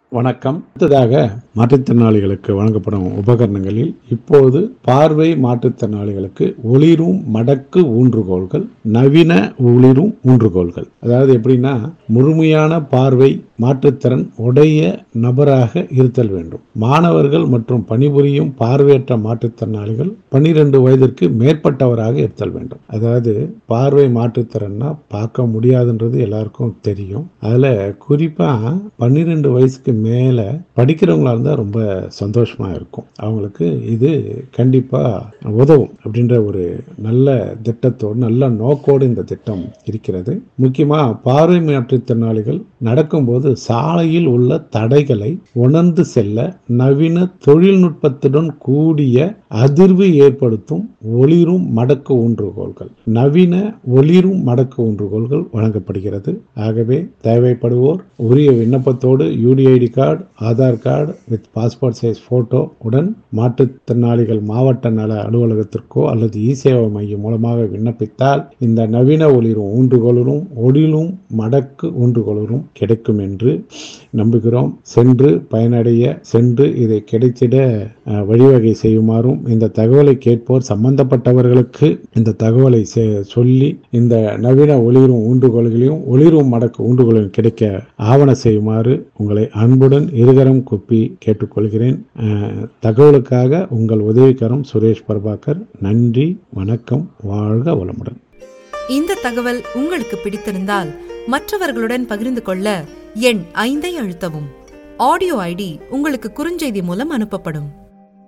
வணக்கம் அடுத்ததாக மாற்றுத்திறனாளிகளுக்கு வழங்கப்படும் உபகரணங்களில் இப்போது பார்வை மாற்றுத்திறனாளிகளுக்கு ஒளிரும் மடக்கு ஊன்றுகோல்கள் நவீன ஒளிரும் ஊன்றுகோல்கள் அதாவது எப்படின்னா முழுமையான பார்வை மாற்றுத்திறன் உடைய நபராக இருத்தல் வேண்டும் மாணவர்கள் மற்றும் பணிபுரியும் பார்வையற்ற மாற்றுத்திறனாளிகள் பன்னிரண்டு வயதிற்கு மேற்பட்டவராக இருத்தல் வேண்டும் அதாவது பார்வை மாற்றுத்திறன்னா பார்க்க முடியாதுன்றது எல்லாருக்கும் தெரியும் அதுல குறிப்பா பன்னிரெண்டு வயசுக்கு மேல படிக்கிறவங்களா இருந்தா ரொம்ப சந்தோஷமா இருக்கும் அவங்களுக்கு இது கண்டிப்பா உதவும் அப்படின்ற ஒரு நல்ல திட்டத்தோடு நல்ல நோக்கோடு இந்த திட்டம் இருக்கிறது முக்கியமா பார்வை மாற்றுத்திறனாளிகள் நடக்கும்போது சாலையில் உள்ள தடைகளை உணர்ந்து செல்ல நவீன தொழில்நுட்பத்துடன் கூடிய அதிர்வு ஏற்படுத்தும் ஒளிரும் மடக்கு ஊன்றுகோல்கள் நவீன ஒளிரும் மடக்கு ஊன்றுகோல்கள் வழங்கப்படுகிறது ஆகவே தேவைப்படுவோர் உரிய விண்ணப்பத்தோடு UDID card Aadhaar card with passport size photo உடன் மாற்றுத்திறனாளிகள் மாவட்ட நல அலுவலகத்திற்கோ அல்லது இ சேவை மையம் மூலமாக விண்ணப்பித்தால் இந்த நவீன ஒளிரும் ஊன்றுகோலும் ஒளிரும் மடக்கு ஊன்றுகோலும் கிடைக்கும் என்று நம்புகிறோம் சென்று பயனடைய சென்று இதை கிடைத்திட அஹ், வழிவகை செய்யுமாறும் இந்த தகவலை கேட்போர் சம்பந்தப்பட்டவர்களுக்கு இந்த தகவலை செ- சொல்லி இந்த நவீன ஒளிரும் ஊன்றுகோல்களையும் ஒளிரும் மடக்கு ஊன்றுகோலையும் கிடைக்க ஆவண செய்யுமாறு உங்களை அன்புடன் இருகரம் குப்பி கேட்டுக்கொள்கிறேன் அஹ், தகவலுக்காக உங்கள் உதவிக்கரம் சுரேஷ் பிரபாகர் நன்றி வணக்கம் வாழ்க வளமுடன் இந்த தகவல் உங்களுக்கு பிடித்திருந்தால் மற்றவர்களுடன் பகிர்ந்து கொள்ள எண் ஐந்தை அழுத்தவும் ஆடியோ ஐடி உங்களுக்கு குறுஞ்செய்தி மூலம் அனுப்பப்படும்